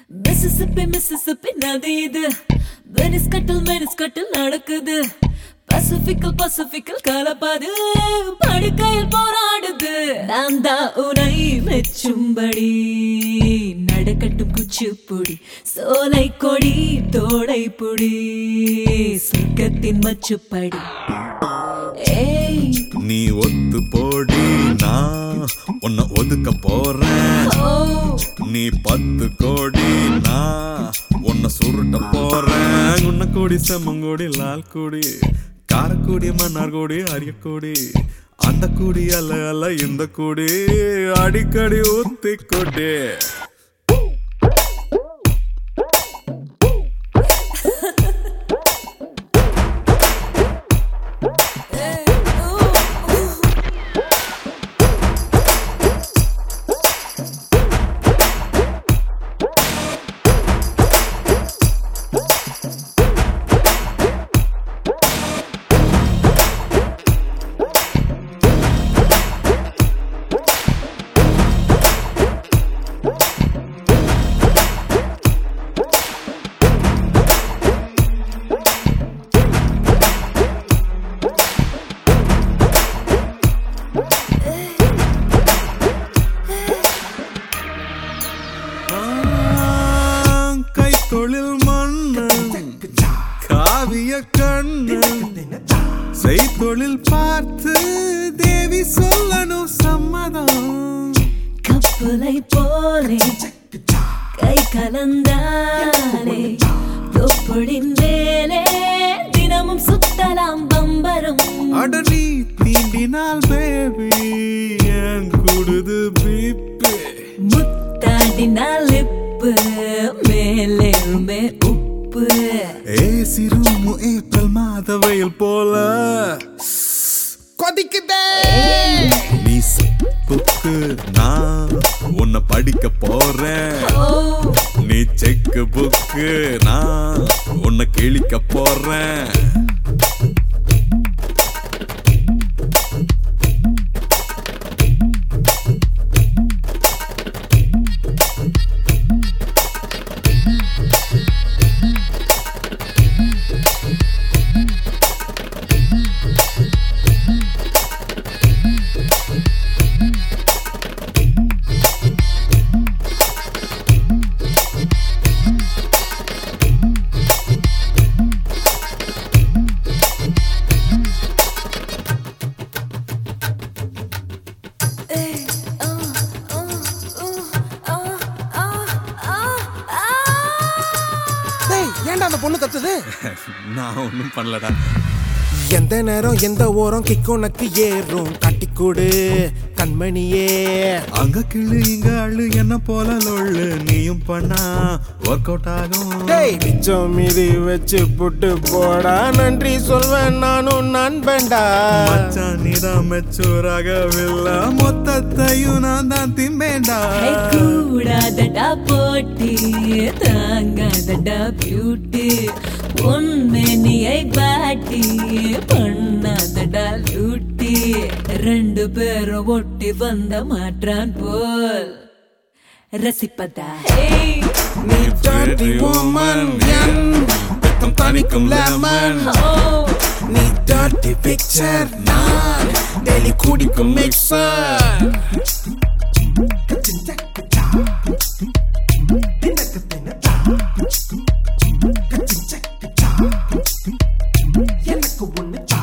Mississippi Mississippi நதி இது Venice கட்டில் மெனிஸ் கட்டில் நடக்குது பசிபிக்கல் பசிபிக்கல் கலப்பாது படுக்கையில் போராடுது நான் தான் உனை மெச்சும்படி நடக்கட்டும் குச்சிப்புடி சோலை கொடி தோடை புடி சொர்க்கத்தின் மச்சுப்படி ஏய் நீ ஒத்து போடி நான் உன்னை ஒதுக்க போறேன் ஓ நீ பத்து கோடி நான் உன்னை சுருட்ட போறேன் உன்னை கோடி செம்மங்கோடி லால் கோடி காரக்கோடி மன்னார் கோடி அரியக்கோடி அந்த கூடி அல்ல அல்ல இந்த கூடி அடிக்கடி ஊத்தி கொடி கை தொழில் மன்னன் காவிய கண்ணன் செய்தொழில் பார்த்து தேவி சொல்லணும் சம்மதம் கப்பலை போலே கை கலந்தாலே தொப்புளின் மேலே தினமும் சுத்தலாம் பம்பரம் அட நீ தீண்டினால் பேபி ஏன் கூடுது பீப்பி முத்தாடினால் இப்பு மேலேருமே உப்பு ஏசி ரூமு ஏப்ரல் மாத வெயில் போல கொதிக்குதே நீ புக்கு நான் உன்னை படிக்க போறேன் ஓ நீ செக்கு புக்கு நான் உன்னை கிழிக்க போறேன் டேய் ஏன்டா அந்த பொண்ணு கத்துது நான் ஒன்றும் பண்ணலடா எந்த நேரம் எந்த ஓரம் கிக்கு உனக்கு ஏறும் கட்டிக்கூடு கண்மணியே அங்க கிளு இங்க அழு என்ன போல லொள்ளு நீயும் பண்ணா ஒர்க் அவுட் ஆகும் டேய் மிச்சம் மீதி வச்சு புட்டு போடா நன்றி சொல்வேன் நானும் நண்பன்டா மச்சான் நீதான் மெச்சூராகவில்லை மொத்தத்தையும் நான் தான் திம்பேண்டா ஹே, கூடாதடா போட்டி தாங்காதடா பியூட்டி பொண்ணு நீயை பாட்டி பண்ணாதடா லூட்டி ரெண்டு பேரும் ஒட்டி வந்த மாற்றான் போல் ரசிப்பதா Hey, நீ dirty woman என் வெக்கம் தணிக்கும் lemon oh, நீ dirty picture நான் டெய்லி குடிக்கும் mixer எனக்கு ஒண்ணு